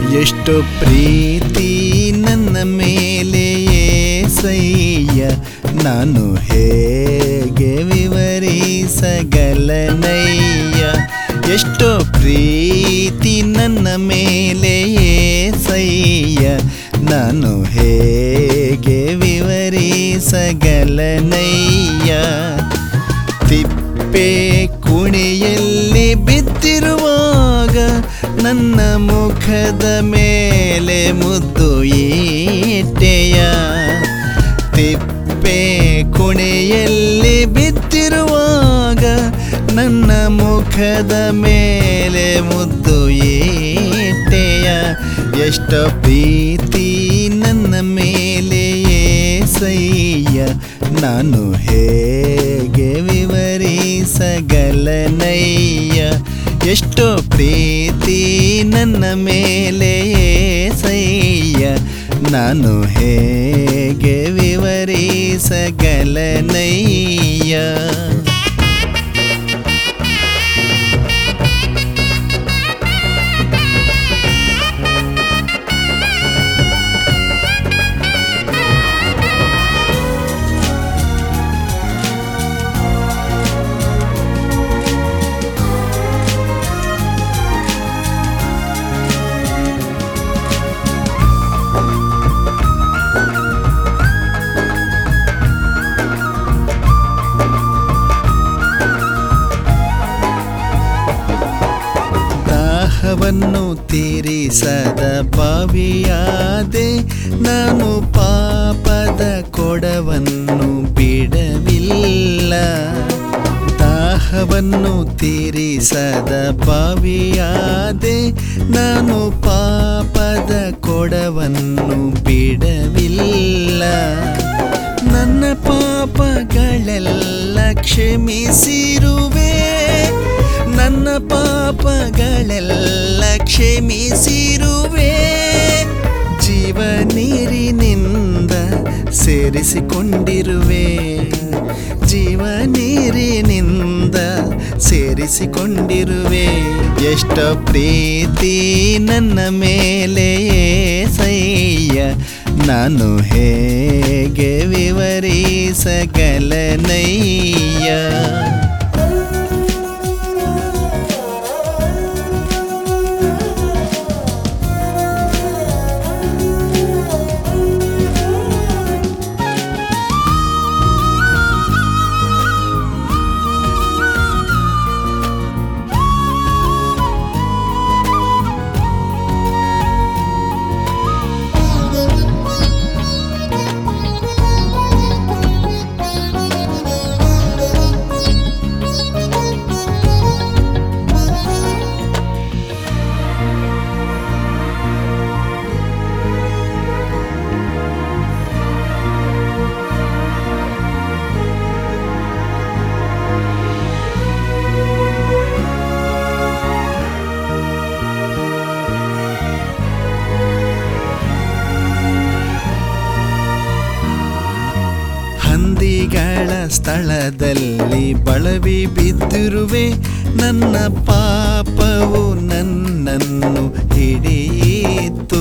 ಎಷ್ಟು ಪ್ರೀತಿ ನನ್ನ ಮೇಲೆ ಏಸಯ್ಯ ನಾನು ಹೇಗೆ ವಿವರಿಸಗಲನಯ್ಯ ಎಷ್ಟೋ ಪ್ರೀತಿ ನನ್ನ ಮೇಲೆ ಏಸಯ್ಯ ನಾನು ಹೇಗೆ ವಿವರಿಸಗಲನಯ್ಯ ತಿಪ್ಪೆ ಕುಣಿಯಲ್ಲಿ ಬಿದ್ದಿರುವಾಗ ನನ್ನ ಮುಖದ ಮೇಲೆ ಮುದ್ದು ಈಟೆಯ ತಿಪ್ಪೆ ಕುಣಿಯಲ್ಲಿ ಬಿದ್ದಿರುವಾಗ ನನ್ನ ಮುಖದ ಮೇಲೆ ಮುದ್ದು ಈಟೆಯ ಎಷ್ಟ ಪ್ರೀತಿ ನನ್ನ ಮೇಲೆ ಏಸಯ್ಯ ನಾನು ಹೇಗೆ ವಿವರಿಸಗಲನಯ್ಯ ಎಷ್ಟೋ ಪ್ರೀತಿ ನನ್ನ ಮೇಲೆ ಏಸಯ್ಯ ನಾನು ಹೇಗೆ ವಿವರಿಸಗಲನಯ್ಯ ದಾಹವನ್ನು ತೀರಿಸದ ಬಾವಿಯಾದೆ ನಾನು ಪಾಪದ ಕೊಡವನ್ನು ಬಿಡವಿಲ್ಲ ದಾಹವನ್ನು ತೀರಿಸದ ಬಾವಿಯಾದೆ ನಾನು ಪಾಪದ ಕೊಡವನ್ನು ಬಿಡವಿಲ್ಲ ನನ್ನ ಪಾಪಗಳೆಲ್ಲ ಕ್ಷಮಿಸಿರುವೆ ನನ್ನ ಪಾಪಗಳೆಲ್ಲ ಕ್ಷಮಿಸಿರುವೆ ಜೀವ ನೀರಿನಿಂದ ಸೇರಿಸಿಕೊಂಡಿರುವೆ ಜೀವ ನೀರಿನಿಂದ ಸೇರಿಸಿಕೊಂಡಿರುವೆ ಎಷ್ಟ ಪ್ರೀತಿ ನನ್ನ ಮೇಲೆ ಏಸಯ್ಯ ನಾನು ಹೇಗೆ ವಿವರಿಸಗಲನಯ್ಯ ಹಂದಿಗಳ ಸ್ಥಳದಲ್ಲಿ ಬಳವಿ ಬಿದ್ದಿರುವೆ ನನ್ನ ಪಾಪವು ನನ್ನನ್ನು ಹಿಡಿಯಿತು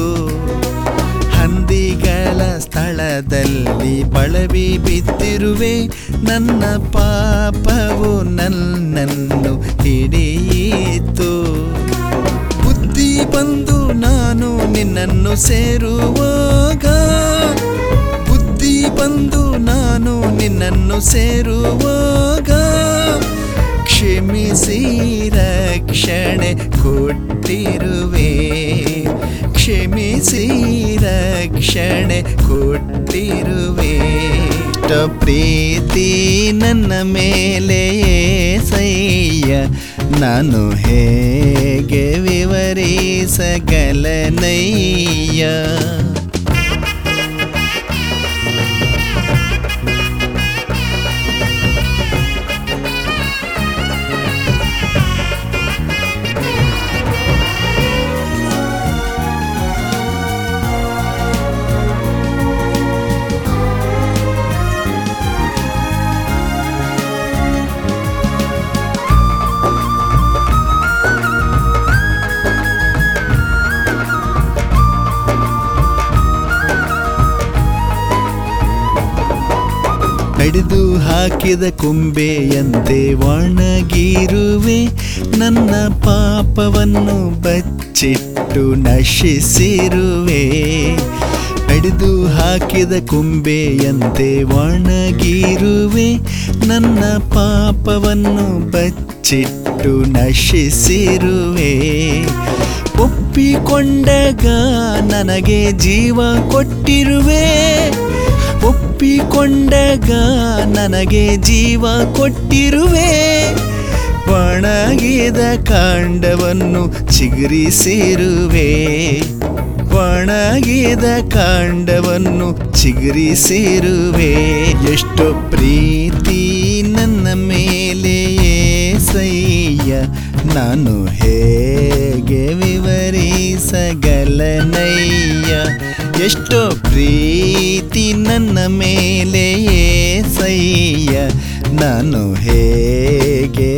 ಹಂದಿಗಳ ಸ್ಥಳದಲ್ಲಿ ಬಳವಿ ಬಿದ್ದಿರುವೆ ನನ್ನ ಪಾಪವು ನನ್ನನ್ನು ಹಿಡಿಯಿತು ಬುದ್ಧಿ ಬಂದು ನಾನು ನಿನ್ನನ್ನು ಸೇರುವಾಗ ಬುದ್ಧಿ ಬಂದು ನಾನು ನಿನ್ನನ್ನು ಸೇರುವಾಗ ಕ್ಷಮಿಸಿ ರಕ್ಷಣೆ ಕೊಟ್ಟಿರುವೆ ಕ್ಷಮಿಸಿ ರಕ್ಷಣೆ ಕೊಟ್ಟಿರುವೆ ಇಷ್ಟ ಪ್ರೀತಿ ನನ್ನ ಮೇಲೆ ಏಸಯ್ಯ ನಾನು ಹೇಗೆ ವಿವರಿಸಗಲನಯ್ಯ ಕಡಿದು ಹಾಕಿದ ಕೊಂಬೆಯಂತೆ ಒಣಗಿರುವೆ ನನ್ನ ಪಾಪವನ್ನು ಬಚ್ಚಿಟ್ಟು ನಶಿಸಿರುವೆ ಕಡಿದು ಹಾಕಿದ ಕೊಂಬೆಯಂತೆ ಒಣಗಿರುವೆ ನನ್ನ ಪಾಪವನ್ನು ಬಚ್ಚಿಟ್ಟು ನಶಿಸಿರುವೆ ಒಪ್ಪಿಕೊಂಡಾಗ ನನಗೆ ಜೀವ ಕೊಟ್ಟಿರುವೆ ಒಪ್ಪಿಕೊಂಡಾಗ ನನಗೆ ಜೀವ ಕೊಟ್ಟಿರುವೆ ಒಣಗಿದ ಕಾಂಡವನ್ನು ಚಿಗುರಿಸಿರುವೆ ಒಣಗಿದ ಕಾಂಡವನ್ನು ಚಿಗುರಿಸಿರುವೆ ಎಷ್ಟು ಪ್ರೀತಿ ನನ್ನ ಮೇಲೆ ಏಸಯ್ಯ ನಾನು ಹೇಗೆ ವಿವರಿಸಗಲನಯ್ಯ ಎಷ್ಟೋ ಪ್ರೀತಿ ನನ್ನ ಮೇಲೆ ಏಸಯ್ಯ ನಾನು ಹೇಗೆ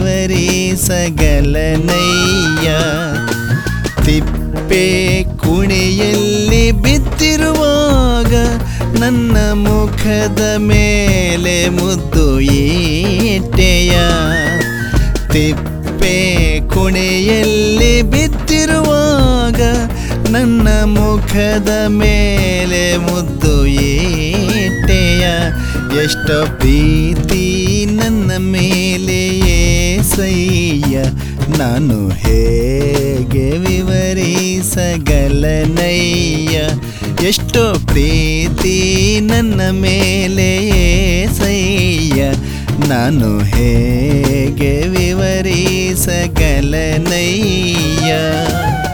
ವಿವರಿಸಗಲನಯ್ಯ ತಿಪ್ಪೆ ಕುಣಿಯಲ್ಲಿ ಬಿದ್ದಿರುವಾಗ ನನ್ನ ಮುಖದ ಮೇಲೆ ಮುದ್ದು ಏಟೆಯ ತಿಪ್ಪೆ ಕುಣಿಯಲ್ಲಿ ಬಿದ್ದಿರುವಾಗ ನನ್ನ ಮುಖದ ಮೇಲೆ ಮುದ್ದು ಏಟೆಯ ಎಷ್ಟೋ ಪ್ರೀತಿ ನನ್ನ ಮೇಲೆ ಏಸಯ್ಯ ನಾನು ಹೇಗೆ ವಿವರಿಸಗಲನಯ್ಯ ಎಷ್ಟೋ ಪ್ರೀತಿ ನನ್ನ ಮೇಲೆ ಏಸಯ್ಯ ನಾನು ಹೇಗೆ ವಿವರಿಸಗಲನಯ್ಯ